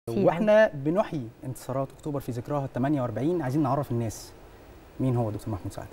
واحنا بنحيي انتصارات اكتوبر في ذكراها ال 48 عايزين نعرف الناس مين هو دكتور محمود سعد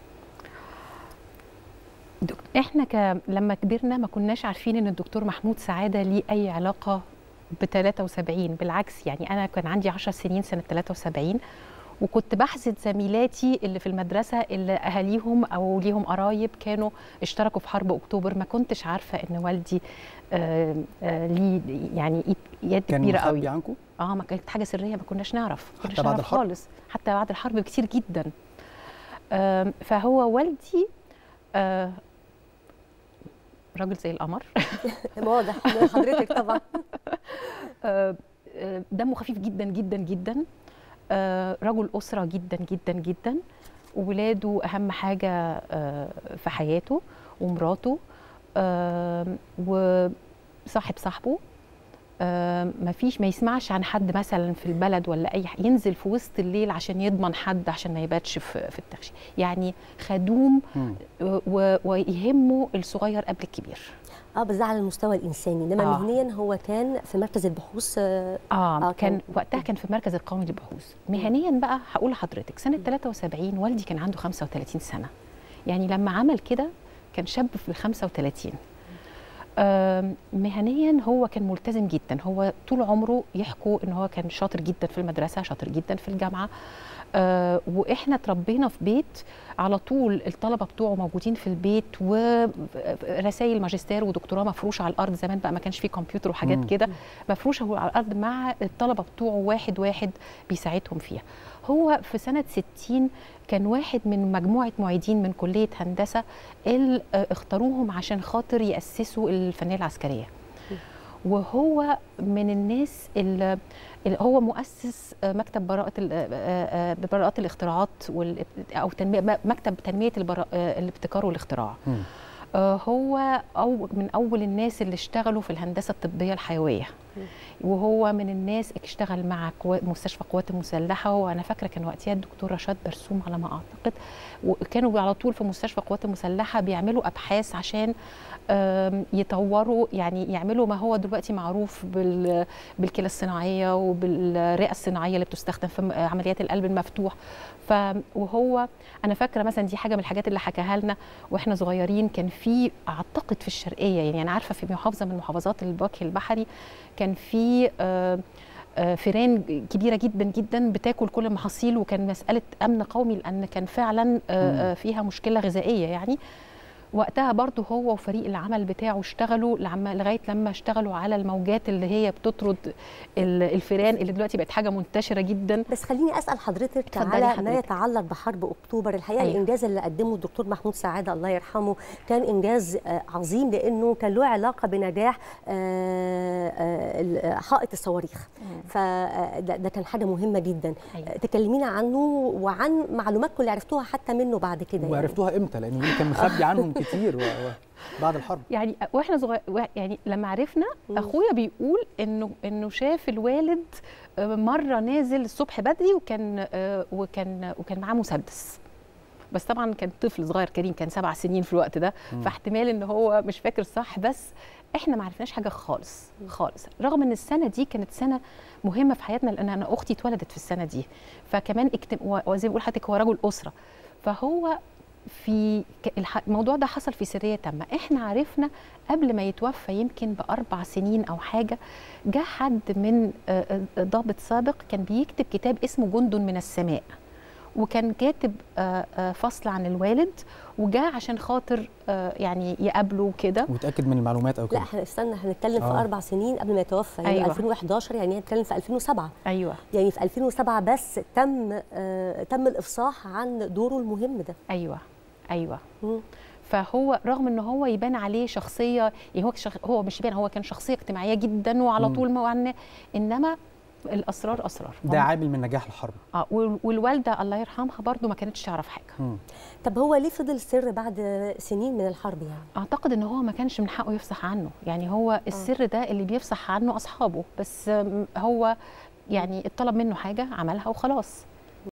دك... احنا ك... لما كبرنا ما كناش عارفين ان الدكتور محمود سعاده ليه اي علاقه ب 73 بالعكس يعني انا كان عندي 10 سنين سنه 73 وكنت بحسد زميلاتي اللي في المدرسه اللي اهاليهم او ليهم قرايب كانوا اشتركوا في حرب اكتوبر ما كنتش عارفه ان والدي آه آه ليه يعني يد كان كبيره مخبي قوي عنكم اه ما كانت حاجه سريه ما كناش نعرف ما كناش حتى بعد نعرف الحرب؟ خالص حتى بعد الحرب بكتير جدا آم، فهو والدي آه، راجل زي القمر واضح من حضرتك طبعا آه، آه، دمه خفيف جدا جدا جدا آه، رجل أسرة جدا جدا جدا وولاده أهم حاجة آه، في حياته ومراته آم، وصاحب صاحبه آم، ما فيش ما يسمعش عن حد مثلا في البلد ولا اي ح- ينزل في وسط الليل عشان يضمن حد عشان ما يباتش في في التخشي يعني خدوم مم. و- و- ويهمه الصغير قبل الكبير اه بس ده على المستوى الانساني انما آه. مهنيا هو كان في مركز البحوث آه، اه, آه، كان كان- وقتها كان في المركز القومي للبحوث مهنيا بقى هقول لحضرتك سنه 73 والدي كان عنده 35 سنه يعني لما عمل كده كان شاب في ال 35 آم، مهنيا هو كان ملتزم جدا هو طول عمره يحكوا ان هو كان شاطر جدا في المدرسه شاطر جدا في الجامعه آه واحنا اتربينا في بيت على طول الطلبه بتوعه موجودين في البيت ورسائل ماجستير ودكتوراه مفروشه على الارض زمان بقى ما كانش فيه كمبيوتر وحاجات مم. كده مفروشه على الارض مع الطلبه بتوعه واحد واحد بيساعدهم فيها هو في سنه 60 كان واحد من مجموعه معيدين من كليه هندسه اللي آه، اختاروهم عشان خاطر ياسسوا الفنيه العسكريه وهو من الناس اللي اللي هو مؤسس آه، مكتب براءة ال- آه، آه، آه، براءات الاختراعات وال- أو تنمية مكتب تنمية البرا- آه، الابتكار والاختراع مم. آه، هو أو من أول الناس اللي اشتغلوا في الهندسة الطبية الحيوية وهو من الناس اللي اشتغل مع قوا- مستشفى القوات المسلحة وأنا فاكرة كان وقتها الدكتور رشاد برسوم على ما أعتقد وكانوا على طول في مستشفى القوات المسلحة بيعملوا أبحاث عشان آم، يطوروا يعني يعملوا ما هو دلوقتي معروف بال- بالكلى الصناعية وبالرئة الصناعية اللي بتستخدم في م- عمليات القلب المفتوح ف وهو انا فاكره مثلا دي حاجه من الحاجات اللي حكاها لنا واحنا صغيرين كان في اعتقد في الشرقيه يعني انا عارفه في محافظه من محافظات الوجه البحري كان في آه، آه، فيران كبيره جدا جدا بتاكل كل المحاصيل وكان مساله امن قومي لان كان فعلا آه، آه، فيها مشكله غذائيه يعني وقتها برضو هو وفريق العمل بتاعه اشتغلوا لعم- لغايه لما اشتغلوا على الموجات اللي هي بتطرد ال- الفيران اللي دلوقتي بقت حاجه منتشره جدا بس خليني اسال حضرتك اتفضلي على ما حضرتك. يتعلق بحرب اكتوبر الحقيقه أيوة. الانجاز اللي قدمه الدكتور محمود سعاده الله يرحمه كان انجاز آه، عظيم لانه كان له علاقه بنجاح آه، آه، ال- حائط الصواريخ فده ده كان حاجه مهمه جدا أيوة. آه، تكلمينا عنه وعن معلوماتكم اللي عرفتوها حتى منه بعد كده يعني. وعرفتوها امتى لان يمكن كان مخبي عنهم كتير و... و... بعد الحرب يعني واحنا صغير يعني لما عرفنا مم. اخويا بيقول انه انه شاف الوالد آه، مره نازل الصبح بدري وكان آه، وكان وكان معاه مسدس بس طبعا كان طفل صغير كريم كان سبع سنين في الوقت ده مم. فاحتمال ان هو مش فاكر صح بس احنا ما عرفناش حاجه خالص خالص رغم ان السنه دي كانت سنه مهمه في حياتنا لان انا اختي اتولدت في السنه دي فكمان اكتم... و- وزي ما بقول لحضرتك هو رجل اسره فهو في ك- الح- الموضوع ده حصل في سريه تامه احنا عرفنا قبل ما يتوفى يمكن باربع سنين او حاجه جه حد من آه، آه، ضابط سابق كان بيكتب كتاب اسمه جند من السماء وكان كاتب آه، آه، فصل عن الوالد وجاء عشان خاطر آه، يعني يقابله كده وتاكد من المعلومات او لا كده احنا استنى هنتكلم في آه. اربع سنين قبل ما يتوفى يعني أيوة. 2011 يعني هنتكلم في 2007 ايوه يعني في 2007 بس تم آه تم الافصاح عن دوره المهم ده ايوه ايوه مم. فهو رغم ان هو يبان عليه شخصيه يعني هو شخ... هو مش يبان هو كان شخصيه اجتماعيه جدا وعلى مم. طول ما انما الاسرار اسرار ده عامل من نجاح الحرب اه وال- والوالده الله يرحمها برضو ما كانتش تعرف حاجه مم. طب هو ليه فضل سر بعد سنين من الحرب يعني اعتقد ان هو ما كانش من حقه يفصح عنه يعني هو السر ده اللي بيفصح عنه اصحابه بس آم، هو يعني اتطلب منه حاجه عملها وخلاص